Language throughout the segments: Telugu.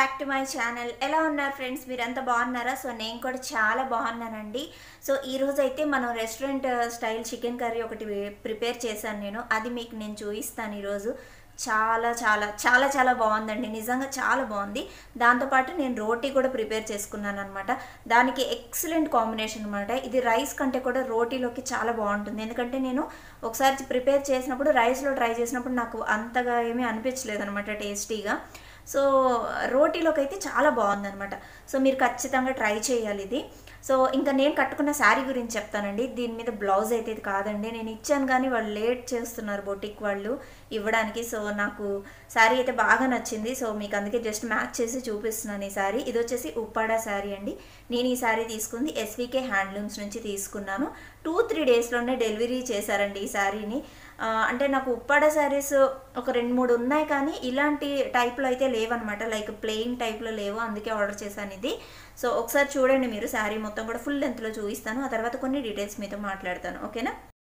బ్యాక్ టు మై ఛానల్ ఎలా ఉన్నారు ఫ్రెండ్స్ మీరంతా బాగున్నారా సో నేను కూడా చాలా బాగున్నానండి సో ఈ రోజు అయితే మనం రెస్టారెంట్ స్టైల్ చికెన్ కర్రీ ఒకటి ప్రిపేర్ చేశాను నేను అది మీకు నేను చూపిస్తాను ఈరోజు చాలా చాలా చాలా చాలా బాగుందండి నిజంగా చాలా బాగుంది దాంతోపాటు నేను రోటీ కూడా ప్రిపేర్ చేసుకున్నాను అనమాట దానికి ఎక్సలెంట్ కాంబినేషన్ అనమాట ఇది రైస్ కంటే కూడా రోటీలోకి చాలా బాగుంటుంది ఎందుకంటే నేను ఒకసారి ప్రిపేర్ చేసినప్పుడు రైస్లో ట్రై చేసినప్పుడు నాకు అంతగా ఏమీ అనిపించలేదు అనమాట టేస్టీగా సో రోటీలోకి అయితే చాలా బాగుందన్నమాట సో మీరు ఖచ్చితంగా ట్రై చేయాలి ఇది సో ఇంకా నేను కట్టుకున్న శారీ గురించి చెప్తానండి దీని మీద బ్లౌజ్ అయితే ఇది కాదండి నేను ఇచ్చాను కానీ వాళ్ళు లేట్ చేస్తున్నారు బొటిక్ వాళ్ళు ఇవ్వడానికి సో నాకు శారీ అయితే బాగా నచ్చింది సో మీకు అందుకే జస్ట్ మ్యాచ్ చేసి చూపిస్తున్నాను ఈ శారీ ఇది వచ్చేసి ఉప్పాడా శారీ అండి నేను ఈ శారీ తీసుకుంది ఎస్వికే హ్యాండ్లూమ్స్ నుంచి తీసుకున్నాను టూ త్రీ డేస్లోనే డెలివరీ చేశారండి ఈ శారీని ఆ, అంటే నాకు ఉప్పాడ శారీస్ ఒక రెండు మూడు ఉన్నాయి కానీ ఇలాంటి టైప్లో అయితే లేవన్నమాట లైక్ ప్లెయిన్ టైప్లో లేవు అందుకే ఆర్డర్ చేశాను ఇది సో ఒకసారి చూడండి మీరు శారీ మొత్తం కూడా ఫుల్ లెంత్లో చూపిస్తాను ఆ తర్వాత కొన్ని డీటెయిల్స్ మీతో మాట్లాడతాను ఓకేనా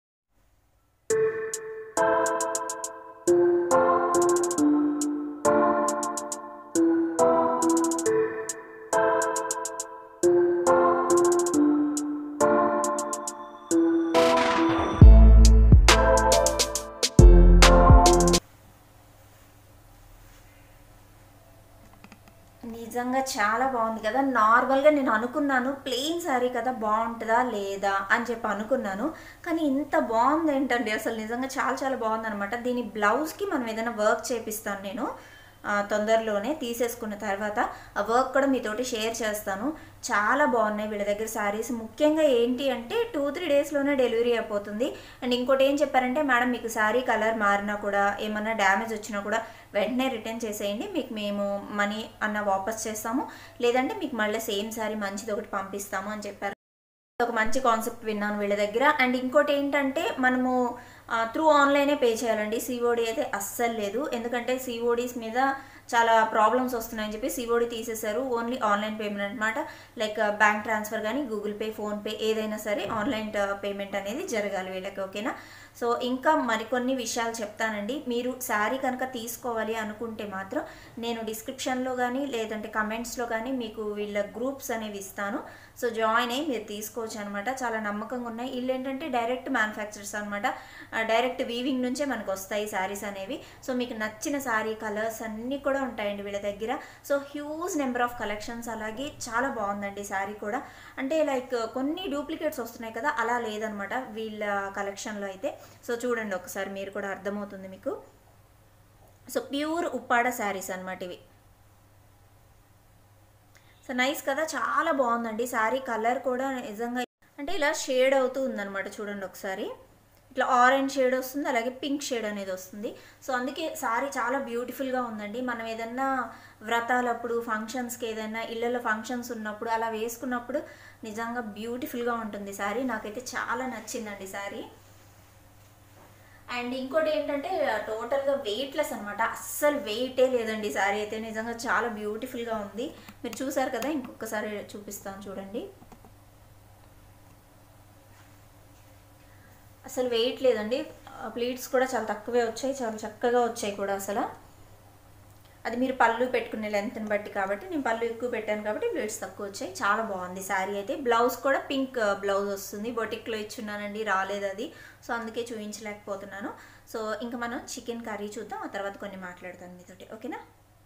నిజంగా చాలా బాగుంది కదా నార్మల్గా నేను అనుకున్నాను ప్లెయిన్ శారీ కదా బాగుంటుందా లేదా అని చెప్పి అనుకున్నాను కానీ ఇంత బాగుంది ఏంటండి అసలు నిజంగా చాలా చాలా బాగుంది అనమాట దీని బ్లౌజ్కి మనం ఏదైనా వర్క్ చేపిస్తాను నేను ఆ, తొందరలోనే తీసేసుకున్న తర్వాత ఆ వర్క్ కూడా మీతోటి షేర్ చేస్తాను చాలా బాగున్నాయి వీళ్ళ దగ్గర శారీస్ ముఖ్యంగా ఏంటి అంటే టూ త్రీ డేస్లోనే డెలివరీ అయిపోతుంది అండ్ ఇంకోటి ఏం చెప్పారంటే మేడం మీకు శారీ కలర్ మారినా కూడా ఏమన్నా డ్యామేజ్ వచ్చినా కూడా వెంటనే రిటర్న్ చేసేయండి మీకు మేము మనీ అన్న వాపస్ చేస్తాము లేదంటే మీకు మళ్ళీ సేమ్ శారీ మంచిది ఒకటి పంపిస్తాము అని చెప్పారు ఒక మంచి కాన్సెప్ట్ విన్నాను వీళ్ళ దగ్గర అండ్ ఇంకోటి ఏంటంటే మనము త్రూ ఆన్లైనే పే చేయాలండి సిఓడి అయితే అస్సలు లేదు ఎందుకంటే సిఓడీస్ మీద చాలా ప్రాబ్లమ్స్ వస్తున్నాయని చెప్పి సిఓడి తీసేశారు ఓన్లీ ఆన్లైన్ పేమెంట్ అనమాట లైక్ బ్యాంక్ ట్రాన్స్ఫర్ కానీ గూగుల్ పే ఫోన్పే ఏదైనా సరే ఆన్లైన్ పేమెంట్ అనేది జరగాలి వీళ్ళకి ఓకేనా సో ఇంకా మరికొన్ని విషయాలు చెప్తానండి మీరు శారీ కనుక తీసుకోవాలి అనుకుంటే మాత్రం నేను డిస్క్రిప్షన్లో కానీ లేదంటే కమెంట్స్లో కానీ మీకు వీళ్ళ గ్రూప్స్ అనేవి ఇస్తాను సో జాయిన్ అయ్యి మీరు తీసుకోవచ్చు అనమాట చాలా నమ్మకంగా ఉన్నాయి వీళ్ళు ఏంటంటే డైరెక్ట్ మ్యానుఫ్యాక్చరర్స్ అనమాట డైరెక్ట్ వీవింగ్ నుంచే మనకు వస్తాయి శారీస్ అనేవి సో మీకు నచ్చిన శారీ కలర్స్ అన్నీ కూడా ఉంటాయండి వీళ్ళ దగ్గర so huge number of collections అలాగే చాలా బాగుందండి శారీ కూడా అంటే లైక్ కొన్ని డూప్లికేట్స్ వస్తున్నాయి కదా అలా లేదనమాట వీళ్ళ కలెక్షన్లో అయితే సో చూడండి ఒకసారి మీరు కూడా అర్థమవుతుంది మీకు సో ప్యూర్ ఉప్పాడ శారీస్ అనమాట ఇవి సో నైస్ కదా చాలా బాగుందండి శారీ కలర్ కూడా నిజంగా అంటే ఇలా షేడ్ అవుతూ ఉందన్నమాట చూడండి ఒకసారి ఇట్లా ఆరెంజ్ షేడ్ వస్తుంది అలాగే పింక్ షేడ్ అనేది వస్తుంది సో అందుకే శారీ చాలా బ్యూటిఫుల్గా ఉందండి మనం ఏదన్నా వ్రతాలప్పుడు ఫంక్షన్స్కి ఏదైనా ఇళ్ళలో ఫంక్షన్స్ ఉన్నప్పుడు అలా వేసుకున్నప్పుడు నిజంగా బ్యూటిఫుల్గా ఉంటుంది శారీ నాకైతే చాలా నచ్చిందండి శారీ అండ్ ఇంకోటి ఏంటంటే టోటల్గా వెయిట్లెస్ అనమాట అస్సలు వెయిటే లేదండి శారీ అయితే నిజంగా చాలా బ్యూటిఫుల్గా ఉంది మీరు చూసారు కదా ఇంకొకసారి చూపిస్తాను చూడండి అసలు వెయిట్ లేదండి ప్లీట్స్ కూడా చాలా తక్కువే వచ్చాయి చాలా చక్కగా వచ్చాయి కూడా అసలు అది మీరు పళ్ళు పెట్టుకునే లెంత్ని బట్టి కాబట్టి నేను పళ్ళు ఎక్కువ పెట్టాను కాబట్టి ప్లేట్స్ తక్కువ వచ్చాయి చాలా బాగుంది శారీ అయితే బ్లౌజ్ కూడా పింక్ బ్లౌజ్ వస్తుంది బొటిక్లో ఇచ్చున్నానండి రాలేదు అది సో అందుకే చూపించలేకపోతున్నాను సో ఇంకా మనం చికెన్ కర్రీ చూద్దాం ఆ తర్వాత కొన్ని మాట్లాడతాను మీతోటి ఓకేనా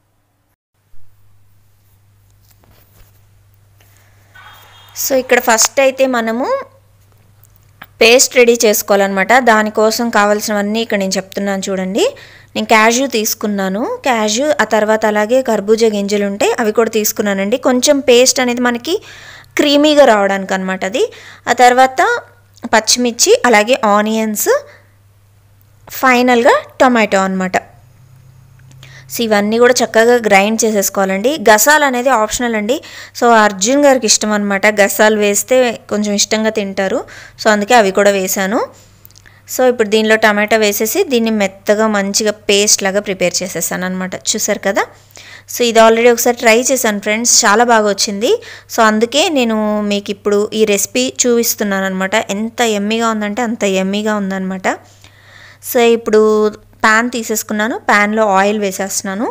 సో ఇక్కడ ఫస్ట్ అయితే మనము పేస్ట్ రెడీ చేసుకోవాలన్నమాట దానికోసం కావాల్సినవన్నీ ఇక్కడ నేను చెప్తున్నాను చూడండి నేను క్యాష్యూ తీసుకున్నాను క్యాష్యూ ఆ తర్వాత అలాగే కర్బూజా గింజలు ఉంటాయి అవి కూడా తీసుకున్నానండి కొంచెం పేస్ట్ అనేది మనకి క్రీమీగా రావడానికి అనమాట అది ఆ తర్వాత పచ్చిమిర్చి అలాగే ఆనియన్స్ ఫైనల్గా టొమాటో అనమాట సో ఇవన్నీ కూడా చక్కగా గ్రైండ్ చేసేసుకోవాలండి గసాలు అనేది ఆప్షనల్ అండి సో అర్జున్ గారికి ఇష్టం అనమాట గసాలు వేస్తే కొంచెం ఇష్టంగా తింటారు సో అందుకే అవి కూడా వేశాను సో ఇప్పుడు దీనిలో టమాటా వేసేసి దీన్ని మెత్తగా మంచిగా పేస్ట్ లాగా ప్రిపేర్ చేసేసాను అనమాట చూసారు కదా సో ఇది ఆల్రెడీ ఒకసారి ట్రై చేశాను ఫ్రెండ్స్ చాలా బాగా వచ్చింది సో అందుకే నేను మీకు ఇప్పుడు ఈ రెసిపీ చూపిస్తున్నాను అనమాట ఎంత ఎమ్మీగా ఉందంటే అంత ఎమ్మీగా ఉందన్నమాట సో ఇప్పుడు ప్యాన్ తీసేసుకున్నాను ప్యాన్లో ఆయిల్ వేసేస్తున్నాను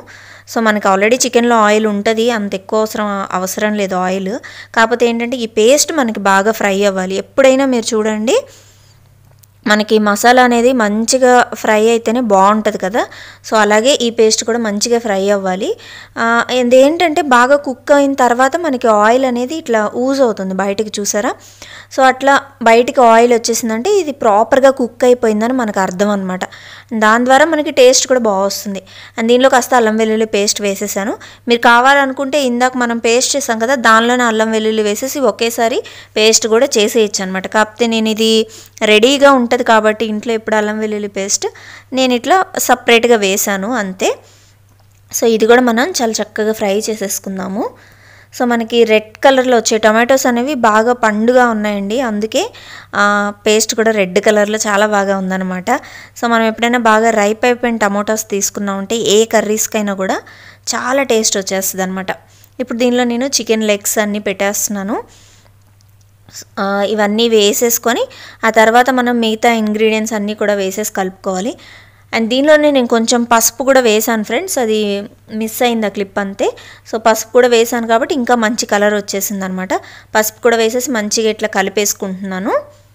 సో మనకి ఆల్రెడీ చికెన్లో ఆయిల్ ఉంటుంది అంత ఎక్కువ అవసరం అవసరం లేదు ఆయిల్ కాకపోతే ఏంటంటే ఈ పేస్ట్ మనకి బాగా ఫ్రై అవ్వాలి ఎప్పుడైనా మీరు చూడండి మనకి మసాలా అనేది మంచిగా ఫ్రై అయితేనే బాగుంటుంది కదా సో అలాగే ఈ పేస్ట్ కూడా మంచిగా ఫ్రై అవ్వాలి ఆ, ఇది ఏంటంటే బాగా కుక్ అయిన తర్వాత మనకి ఆయిల్ అనేది ఇట్లా ఊజ్ అవుతుంది బయటికి చూసారా సో అట్లా బయటికి ఆయిల్ వచ్చేసిందంటే ఇది ప్రాపర్గా కుక్ అయిపోయిందని మనకు అర్థం అనమాట దాని ద్వారా మనకి టేస్ట్ కూడా బాగా వస్తుంది అండ్ దీనిలో కాస్త అల్లం వెల్లుల్లి పేస్ట్ వేసేసాను మీరు కావాలనుకుంటే ఇందాక మనం పేస్ట్ చేసాం కదా దానిలోనే అల్లం వెల్లుల్లి వేసేసి ఒకేసారి పేస్ట్ కూడా చేసేయచ్చు అనమాట కాకపోతే నేను ఇది రెడీగా ఉంటుంది కాబట్టి ఇంట్లో ఎప్పుడు అల్లం వెల్లుల్లి పేస్ట్ నేను ఇట్లా సపరేట్గా వేసాను అంతే సో ఇది కూడా మనం చాలా చక్కగా ఫ్రై చేసేసుకుందాము సో మనకి రెడ్ కలర్లో వచ్చే టొమాటోస్ అనేవి బాగా పండుగా ఉన్నాయండి అందుకే పేస్ట్ కూడా రెడ్ కలర్లో చాలా బాగా ఉందన్నమాట సో మనం ఎప్పుడైనా బాగా రైప్ అయిపోయిన టమాటోస్ తీసుకున్నామంటే ఏ కర్రీస్కైనా కూడా చాలా టేస్ట్ వచ్చేస్తుంది అనమాట ఇప్పుడు దీనిలో నేను చికెన్ లెగ్స్ అన్నీ పెట్టేస్తున్నాను ఆ, ఇవన్నీ వేసేసుకొని ఆ తర్వాత మనం మిగతా ఇంగ్రీడియంట్స్ అన్నీ కూడా వేసేసి కలుపుకోవాలి అండ్ దీనిలోనే నేను కొంచెం పసుపు కూడా వేసాను ఫ్రెండ్స్ అది మిస్ అయింది ఆ క్లిప్ అంతే సో పసుపు కూడా వేసాను కాబట్టి ఇంకా మంచి కలర్ వచ్చేసింది అనమాట పసుపు కూడా వేసేసి మంచిగా ఇట్లా కలిపేసుకుంటున్నాను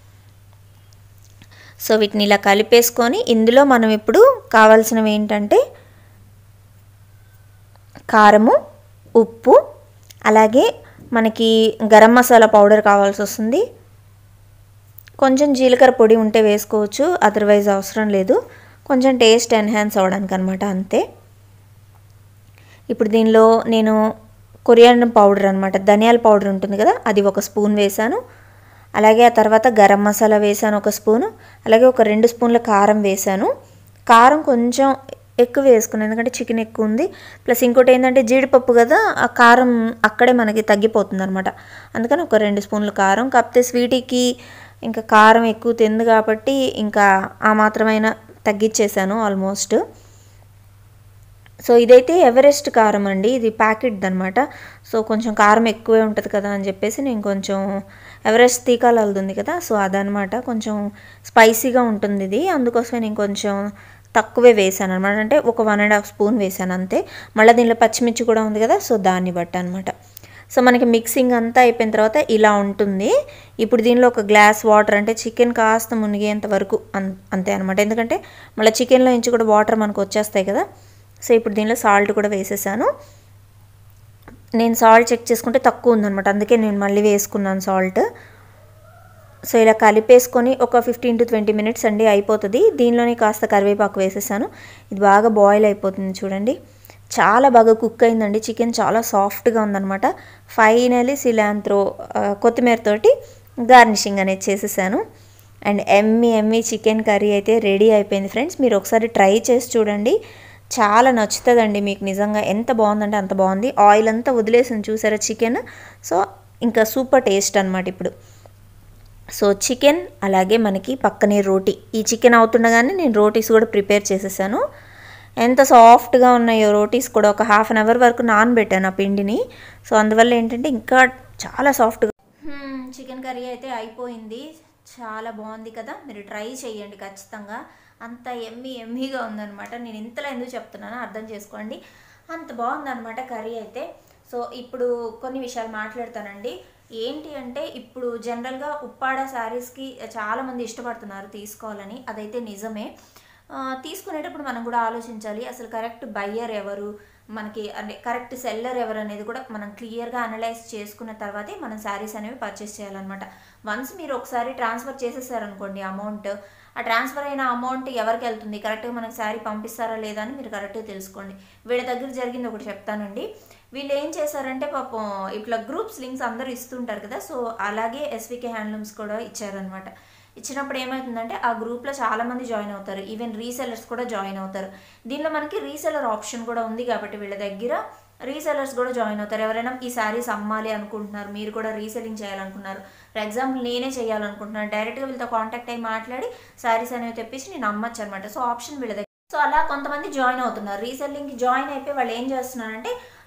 సో వీటిని ఇలా కలిపేసుకొని ఇందులో మనం ఇప్పుడు కావాల్సినవి ఏంటంటే కారము ఉప్పు అలాగే మనకి గరం మసాలా పౌడర్ కావాల్సి వస్తుంది కొంచెం జీలకర్ర పొడి ఉంటే వేసుకోవచ్చు అదర్వైజ్ అవసరం లేదు కొంచెం టేస్ట్ ఎన్హాన్స్ అవ్వడానికి అనమాట అంతే ఇప్పుడు దీనిలో నేను కొరియాండర్ పౌడర్ అనమాట ధనియాల పౌడర్ ఉంటుంది కదా అది ఒక స్పూన్ వేసాను అలాగే ఆ తర్వాత గరం మసాలా వేసాను ఒక స్పూను అలాగే ఒక రెండు స్పూన్ల కారం వేసాను కారం కొంచెం ఎక్కువ వేసుకున్నాను ఎందుకంటే చికెన్ ఎక్కువ ఉంది ప్లస్ ఇంకోటి ఏంటంటే జీడిపప్పు కదా ఆ కారం అక్కడే మనకి తగ్గిపోతుంది అనమాట అందుకని ఒక రెండు స్పూన్ల కారం కాకపోతే స్వీటీకి ఇంకా కారం ఎక్కువ తింది కాబట్టి ఇంకా ఆ మాత్రమైన తగ్గించేసాను ఆల్మోస్ట్ సో ఇదైతే ఎవరెస్ట్ కారం అండి ఇది ప్యాకెట్ అనమాట సో కొంచెం కారం ఎక్కువే ఉంటుంది కదా అని చెప్పేసి నేను కొంచెం ఎవరెస్ట్ తీకాలది ఉంది కదా సో అదనమాట కొంచెం స్పైసీగా ఉంటుంది ఇది అందుకోసమే నేను కొంచెం తక్కువే వేసాను అనమాట అంటే ఒక వన్ అండ్ హాఫ్ స్పూన్ వేసాను అంతే మళ్ళీ దీనిలో పచ్చిమిర్చి కూడా ఉంది కదా సో దాన్ని బట్టి అనమాట సో మనకి మిక్సింగ్ అంతా అయిపోయిన తర్వాత ఇలా ఉంటుంది ఇప్పుడు దీనిలో ఒక గ్లాస్ వాటర్ అంటే చికెన్ కాస్త మునిగేంత వరకు అన్ అంతే అనమాట ఎందుకంటే మళ్ళీ చికెన్లో నుంచి కూడా వాటర్ మనకు వచ్చేస్తాయి కదా సో ఇప్పుడు దీనిలో సాల్ట్ కూడా వేసేసాను నేను సాల్ట్ చెక్ చేసుకుంటే తక్కువ ఉందనమాట అందుకే నేను మళ్ళీ వేసుకున్నాను సాల్ట్ సో ఇలా కలిపేసుకొని ఒక ఫిఫ్టీన్ టు ట్వంటీ మినిట్స్ అండి అయిపోతుంది దీనిలోనే కాస్త కరివేపాకు వేసేసాను ఇది బాగా బాయిల్ అయిపోతుంది చూడండి చాలా బాగా కుక్ అయిందండి చికెన్ చాలా సాఫ్ట్గా ఉందన్నమాట ఫైనలీ సిలాంత్రో కొత్తిమీరతోటి గార్నిషింగ్ అనేది చేసేసాను అండ్ ఎమ్మి ఎమ్మి చికెన్ కర్రీ అయితే రెడీ అయిపోయింది ఫ్రెండ్స్ మీరు ఒకసారి ట్రై చేసి చూడండి చాలా నచ్చుతుందండి మీకు నిజంగా ఎంత బాగుందంటే అంత బాగుంది ఆయిల్ అంతా వదిలేసింది చూసారా చికెన్ సో ఇంకా సూపర్ టేస్ట్ అనమాట ఇప్పుడు సో చికెన్ అలాగే మనకి పక్కనే రోటీ ఈ చికెన్ అవుతుండగానే నేను రోటీస్ కూడా ప్రిపేర్ చేసేసాను ఎంత సాఫ్ట్గా ఉన్నాయో రోటీస్ కూడా ఒక హాఫ్ అన్ అవర్ వరకు నానబెట్టాను ఆ పిండిని సో అందువల్ల ఏంటంటే ఇంకా చాలా సాఫ్ట్గా చికెన్ కర్రీ అయితే అయిపోయింది చాలా బాగుంది కదా మీరు ట్రై చేయండి ఖచ్చితంగా అంత ఎమ్మి ఎమ్మిగా ఉందన్నమాట నేను ఇంతలో ఎందుకు చెప్తున్నానో అర్థం చేసుకోండి అంత బాగుందన్నమాట కర్రీ అయితే సో ఇప్పుడు కొన్ని విషయాలు మాట్లాడతానండి ఏంటి అంటే ఇప్పుడు జనరల్గా ఉప్పాడ శారీస్కి చాలామంది ఇష్టపడుతున్నారు తీసుకోవాలని అదైతే నిజమే ఆ, తీసుకునేటప్పుడు మనం కూడా ఆలోచించాలి అసలు కరెక్ట్ బయ్యర్ ఎవరు మనకి అంటే కరెక్ట్ సెల్లర్ ఎవరు అనేది కూడా మనం క్లియర్గా అనలైజ్ చేసుకున్న తర్వాతే మనం శారీస్ అనేవి పర్చేస్ చేయాలన్నమాట వన్స్ మీరు ఒకసారి ట్రాన్స్ఫర్ చేసేసారనుకోండి అమౌంట్ ఆ ట్రాన్స్ఫర్ అయిన అమౌంట్ ఎవరికి వెళ్తుంది కరెక్ట్గా మనకి శారీ పంపిస్తారా లేదా అని మీరు కరెక్ట్గా తెలుసుకోండి వీళ్ళ దగ్గర జరిగింది ఒకటి చెప్తానండి వీళ్ళు ఏం చేశారంటే పాపం ఇట్లా గ్రూప్స్ లింక్స్ అందరూ ఇస్తుంటారు కదా సో అలాగే ఎస్వికే హ్యాండ్లూమ్స్ కూడా ఇచ్చారనమాట ఇచ్చినప్పుడు ఏమవుతుందంటే ఆ గ్రూప్లో చాలామంది జాయిన్ అవుతారు ఈవెన్ రీసెలర్స్ కూడా జాయిన్ అవుతారు దీనిలో మనకి రీసెలర్ ఆప్షన్ కూడా ఉంది కాబట్టి వీళ్ళ దగ్గర రీసెలర్స్ కూడా జాయిన్ అవుతారు ఎవరైనా ఈ శారీస్ అమ్మాలి అనుకుంటున్నారు మీరు కూడా రీసెలింగ్ చేయాలనుకుంటున్నారు ఫర్ ఎగ్జాంపుల్ నేనే చేయాలనుకుంటున్నాను డైరెక్ట్గా వీళ్ళతో కాంటాక్ట్ అయ్యి మాట్లాడి శారీస్ అనేవి తెప్పించి నేను అమ్మచ్చు అనమాట సో ఆప్షన్ వీళ్ళ దగ్గర సో అలా కొంతమంది జాయిన్ అవుతున్నారు రీసెల్లింగ్కి జాయిన్ అయిపోయి వాళ్ళు ఏం చేస్తున్నారంటే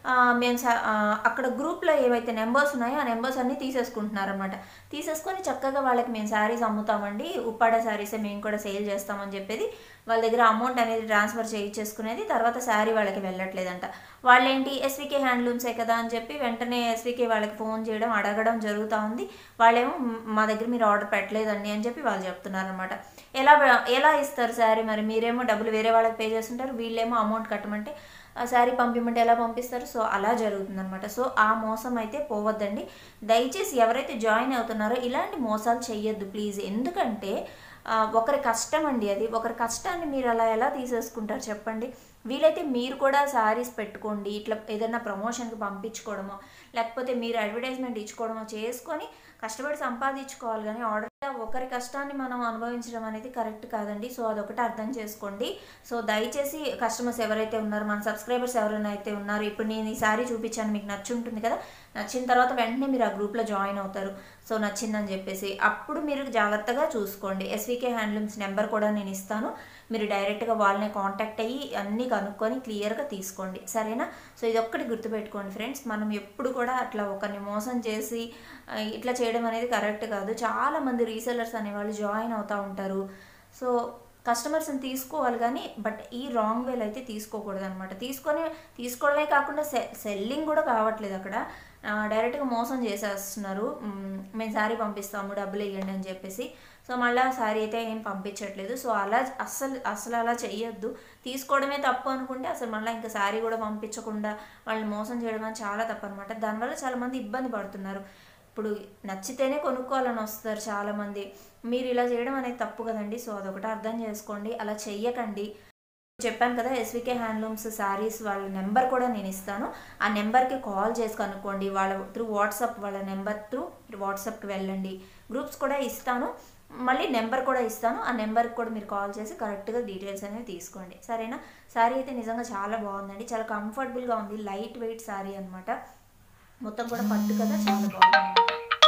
ఆ, మేము స- ఆ, అక్కడ గ్రూప్లో ఏవైతే నెంబర్స్ ఉన్నాయో ఆ నెంబర్స్ అన్నీ తీసేసుకుంటున్నారనమాట తీసేసుకొని చక్కగా వాళ్ళకి మేము శారీస్ అమ్ముతామండి ఉప్పాడ శారీసే మేము కూడా సేల్ చేస్తామని చెప్పేది వాళ్ళ దగ్గర అమౌంట్ అనేది ట్రాన్స్ఫర్ చేయించేసుకునేది తర్వాత శారీ వాళ్ళకి వెళ్ళట్లేదంట వాళ్ళేంటి ఎస్వికే హ్యాండ్లూమ్సే కదా అని చెప్పి వెంటనే ఎస్వికే వాళ్ళకి ఫోన్ చేయడం అడగడం జరుగుతూ ఉంది వాళ్ళేమో "మ్, మా దగ్గర మీరు ఆర్డర్ పెట్టలేదండి అని చెప్పి వాళ్ళు చెప్తున్నారు అనమాట ఎలా ఎలా ఇస్తారు శారీ మరి మీరేమో డబ్బులు వేరే వాళ్ళకి పే చేస్తుంటారు వీళ్ళేమో అమౌంట్ కట్టమంటే ఆ శారీ పంపిమంటే ఎలా పంపిస్తారు సో అలా జరుగుతుంది అనమాట సో ఆ మోసం అయితే పోవద్దండి దయచేసి ఎవరైతే జాయిన్ అవుతున్నారో ఇలాంటి మోసాలు చెయ్యొద్దు ప్లీజ్ ఎందుకంటే ఆ, ఒకరి కష్టం అండి అది ఒకరి కష్టాన్ని మీరు అలా ఎలా తీసేసుకుంటారు చెప్పండి వీలైతే మీరు కూడా శారీస్ పెట్టుకోండి ఇట్లా ఏదైనా ప్రమోషన్కి పంపించుకోవడమో లేకపోతే మీరు అడ్వర్టైజ్మెంట్ ఇచ్చుకోవడమో చేసుకొని కష్టపడి సంపాదించుకోవాలి కానీ ఆర్డర్ ఒకరి కష్టాన్ని మనం అనుభవించడం అనేది కరెక్ట్ కాదండి సో అదొకటి అర్థం చేసుకోండి సో దయచేసి కస్టమర్స్ ఎవరైతే ఉన్నారో మన సబ్స్క్రైబర్స్ ఎవరైనా అయితే ఉన్నారో ఇప్పుడు నేను ఈ శారీ చూపించాను మీకు నచ్చుంటుంది కదా నచ్చిన తర్వాత వెంటనే మీరు ఆ గ్రూప్లో జాయిన్ అవుతారు సో నచ్చిందని చెప్పేసి అప్పుడు మీరు జాగ్రత్తగా చూసుకోండి ఎస్వికే హ్యాండ్లూమ్స్ నెంబర్ కూడా నేను ఇస్తాను మీరు డైరెక్ట్గా వాళ్ళని కాంటాక్ట్ అయ్యి అన్నీ కనుక్కొని క్లియర్గా తీసుకోండి సరేనా సో ఇది ఒక్కటి గుర్తుపెట్టుకోండి ఫ్రెండ్స్ మనం ఎప్పుడు కూడా అట్లా ఒకరిని మోసం చేసి ఆ, ఇట్లా చేయడం అనేది కరెక్ట్ కాదు చాలా మంది రీసెలర్స్ అనేవాళ్ళు జాయిన్ అవుతూ ఉంటారు సో కస్టమర్స్ని తీసుకోవాలి కానీ బట్ ఈ రాంగ్ వేలు అయితే తీసుకోకూడదు అనమాట తీసుకొని తీసుకోవడమే కాకుండా సె సెల్లింగ్ కూడా కావట్లేదు అక్కడ ఆ, డైరెక్ట్గా మోసం చేసేస్తున్నారు మ్, మేము శారీ పంపిస్తాము డబ్బులు ఇవ్వండి అని చెప్పేసి సో మళ్ళీ శారీ అయితే ఏం పంపించట్లేదు సో అలా అస్సలు అసలు అలా చెయ్యొద్దు తీసుకోవడమే తప్పు అనుకుంటే అసలు మళ్ళీ ఇంకా శారీ కూడా పంపించకుండా వాళ్ళని మోసం చేయడం అని చాలా తప్పు అనమాట దానివల్ల చాలామంది ఇబ్బంది పడుతున్నారు ఇప్పుడు నచ్చితేనే కొనుక్కోవాలని వస్తారు చాలామంది మీరు ఇలా చేయడం అనేది తప్పు కదండి సో అదొకటి అర్థం చేసుకోండి అలా చెయ్యకండి చెప్పాను కదా ఎస్వికే హ్యాండ్లూమ్స్ శారీస్ వాళ్ళ నెంబర్ కూడా నేను ఇస్తాను ఆ నెంబర్కి కాల్ చేసి కనుక్కోండి వాళ్ళ త్రూ వాట్సాప్ వాళ్ళ నెంబర్ త్రూ వాట్సాప్కి వెళ్ళండి గ్రూప్స్ కూడా ఇస్తాను మళ్ళీ నెంబర్ కూడా ఇస్తాను ఆ నెంబర్కి కూడా మీరు కాల్ చేసి కరెక్ట్గా డీటెయిల్స్ అనేవి తీసుకోండి సరేనా శారీ అయితే నిజంగా చాలా బాగుందండి చాలా కంఫర్టబుల్గా ఉంది లైట్ వెయిట్ శారీ అనమాట మొత్తం కూడా పట్టు కదా చాలా బాగుంది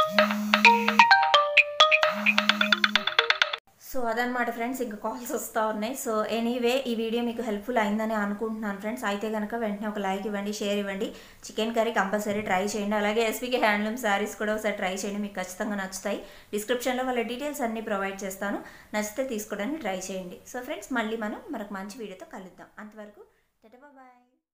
సో అదనమాట ఫ్రెండ్స్ ఇంకా కాల్స్ వస్తూ ఉన్నాయి సో ఎనీవే ఈ వీడియో మీకు హెల్ప్ఫుల్ అయిందని అనుకుంటున్నాను ఫ్రెండ్స్ అయితే కనుక వెంటనే ఒక లైక్ ఇవ్వండి షేర్ ఇవ్వండి చికెన్ కర్రీ కంపల్సరీ ట్రై చేయండి అలాగే ఎస్పీకే హ్యాండ్లూమ్ శారీస్ కూడా ఒకసారి ట్రై చేయండి మీకు ఖచ్చితంగా నచ్చుతాయి డిస్క్రిప్షన్లో వాళ్ళ డీటెయిల్స్ అన్నీ ప్రొవైడ్ చేస్తాను నచ్చితే తీసుకోవడానికి ట్రై చేయండి సో ఫ్రెండ్స్ మళ్ళీ మనం మరొక మంచి వీడియోతో కలుద్దాం అంతవరకు బాయ్